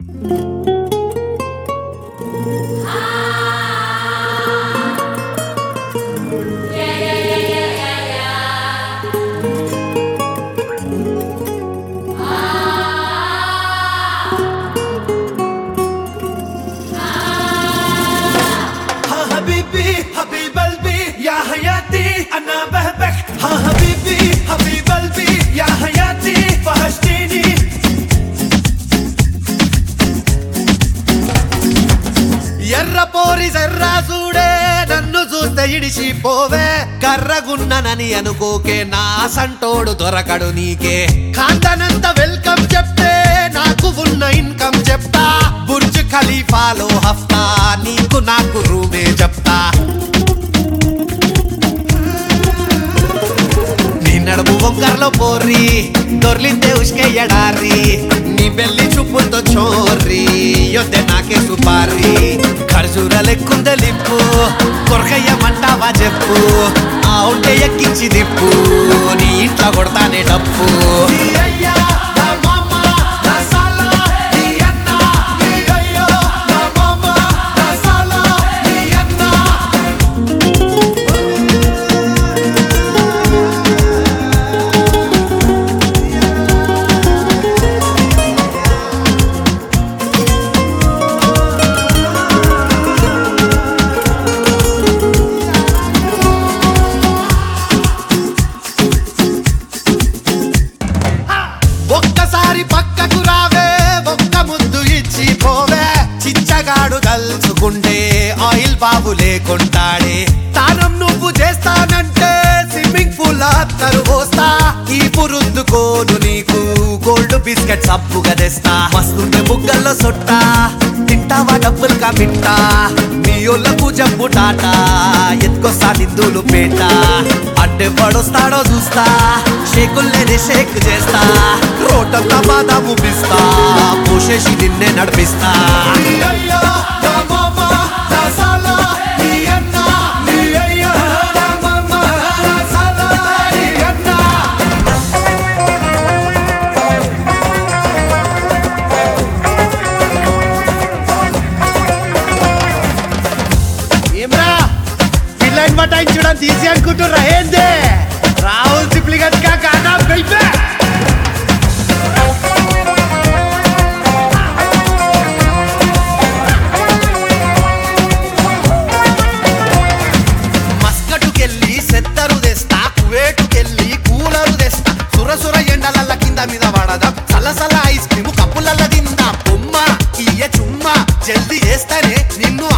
ها حبيبي حبيب قلبي يا حياتي انا بحبك ها حبيبي حبيب قلبي يا حياتي وحشتيني ఎర్ర పోరి జర్రా చూడే నన్ను చూస్తే ఇడిచిపోవే కర్రగున్ననని అనుకోకే నా సంటోడు దొరకడు నీకే కాంతనంత వెల్కమ్ చెప్తే నాకు ఉన్న ఇన్కమ్ చెప్తా బుర్జ్ ఖలీఫాలో హఫ్తా నీకు నాకు రూమే చెప్తా నీ నడుము వంకర్లో పోర్రి దొర్లిందే ఉష్కే ఎడారి నీ బెల్లి చూపులతో చోర్రి యొద్దే నాకే సుపారి ఖర్జూర లెక్కుందే లిప్పు కొరకయ్యమంటావా చెప్పు ఆ ఉంటే ఎక్కించి దిప్పు నీ ఇంట్లో కొడతానే డప్పు నీ అయ్యా నా మామ నా సాలా నీ అన్న నీ అయ్యో నా మామ నా సాలా నీ అన్న ఒక్కసారి పక్కకు రావే ఒక్క ముద్దు ఇచ్చి పోవే చిచ్చగాడు తలుచుకుంటే ఆయిల్ బాబు లేకుంటాడే తానం నువ్వు చేస్తానంటే స్విమ్మింగ్ పూల్ అత్తరు పోస్తా ఈ పురుద్దుకోను నీకు గోల్డ్ బిస్కెట్స్ అప్పుగా తెస్తా మస్తుంటే బుగ్గల్లో సొట్టా తింటావా డబ్బులు కమిట్టా మీ ఒళ్ళకు జబ్బు టాటా ఎత్తుకొస్తా నిందులు పేట అంటే పడొస్తాడో చూస్తా షేకుల్లేని షేక్ చేస్తా రోటంతా బాదాము పిస్తా పోషేసి నిన్నే నడిపిస్తా నీ అయ్యో నా మామ నా సాలా నీ అన్న నీ అయ్యో నా మామ నా సాలా నీ అన్న ఏమ్రా పిల్లని పటాయించడం తీసి అనుకుంటుర్రా ఏందే రాహుల్ సిప్లిగట్ కా గానా బెల్బే మస్కటుకెళ్ళి సెత్తరు తెస్తా కువేటుకెళ్ళి కూలరు తెస్తా సురసుర ఎండలల్ల కింద మీద పడదాం సలసల ఐస్ క్రీమ్ కప్పులల్ల తిందా బొమ్మ ఇయ్య చుమ్మ జల్దీ చేస్తానే నిన్ను